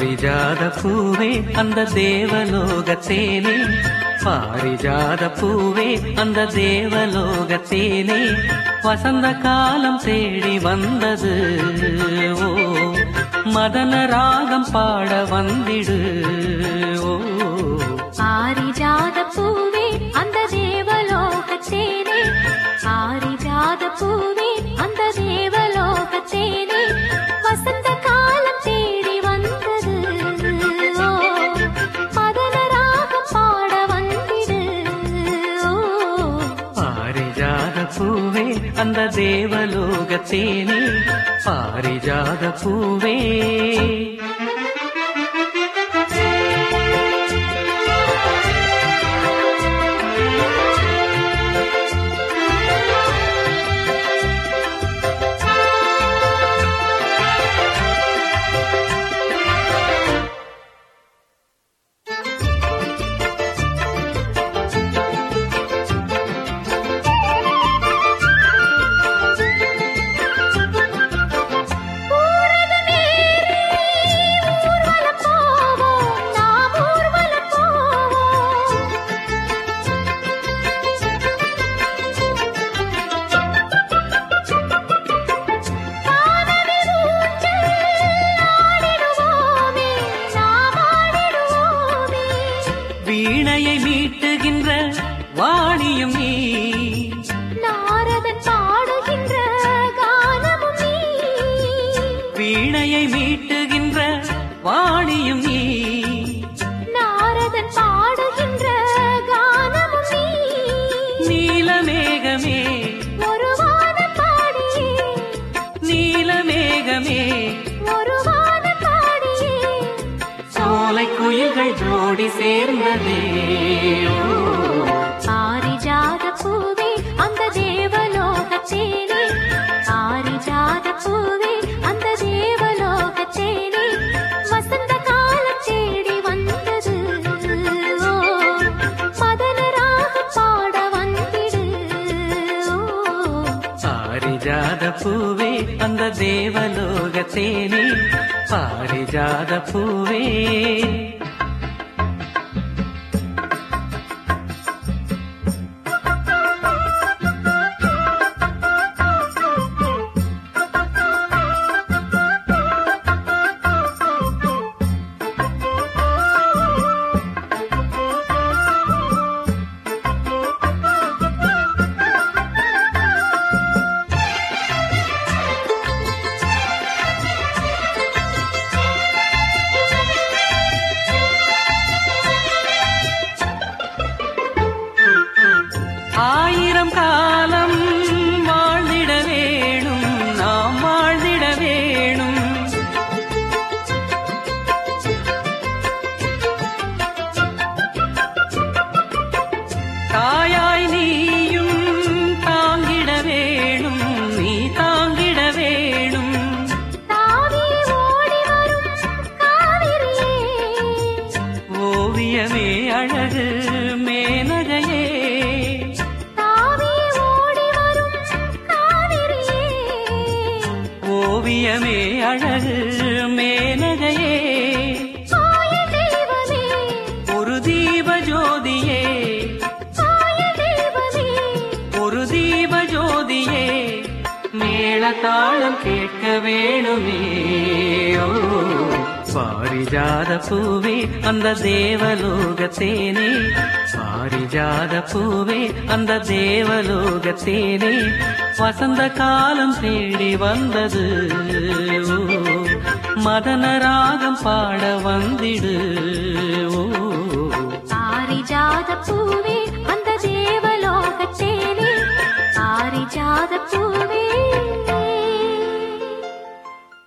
பாரிஜாத பூவே அந்த தேவலோகத்தேனே பாரிஜாத பூவே அந்த தேவலோகத்தேனே வசந்த காலம் தேடி வந்தது ஓ மதன ராகம் பாட வந்திடு ஓ ஆரிஜாத பூவே அந்த தேவலோகத்தேனே ஆரிஜாத பூவே அந்த தேவலோகத்தேனே வசந்த காலம் தேடி வந்தது ஓ மதன ராகம் பாட வந்திடு ஓ பாரிஜாத பூவே அந்த தேவலோகத்தேனே பாரிஜாத பூவே ஊர்வலம் போவோம் நாம் ஊர்வலம் போவோம் காதலி ஊஞ்சல் ஆடிடுவோமே நாம் ஆடிடுவோமே வீணையை மீட்டுகின்ற வாணியும் நீ நாரதன் பாடுகின்ற கானமும் நீ வீணையை மீட்டுகின்ற வாணியும் நீ நாரதன் பாடுகின்ற கானமும் நீ நீலமேகமே ஒரு வானம் பாடியே நீலமேகமே ஒரு வானம் பாடியே சோலை குயில்கள் ஜோடி சேர்ந்ததே ஓ. ஆரிஜாத பூவே அந்த தேவலோகத்தேனே ஆரிஜாத பூவே அந்த தேவலோகத்தேனே வசந்த காலம் தேடி வந்தது ஓ மதன ராகம் பாட வந்திடு ஓ பாரிஜாத பூவே அந்த தேவலோகத்தேனே பாரிஜாத பூவே ஆயிரம் காலம் வாழ்ந்திட வேணும் நாம் வாழ்ந்திட வேணும் தாயாய் நீயும் தாங்கிட வேணும் நீ தாங்கிட வேணும் தாவி ஓடி வரும் காவிரியே ஓவியமே அழகு மேனகையே தாவி ஓடி வரும் காவிரியே ஓவியமே அழகு மேனகையே ஆய தெய்வமே ஒரு தீப ஜோதியே ஆய தெய்வமே ஒரு தீப ஜோதியே மேளதாளம் கேட்க வேணுமே ஓ பாரிஜாத பூவே அந்த தேவலோகத்தேனே பாரிஜாத பூவே அந்த தேவலோகத்தேனே வசந்த காலம் தேடி வந்தது ஓ மதன ராகம் பாட வந்திடு ஓ ஆரிஜாத பூவே அந்த தேவலோகத்தேனே ஆரிஜாத பூவே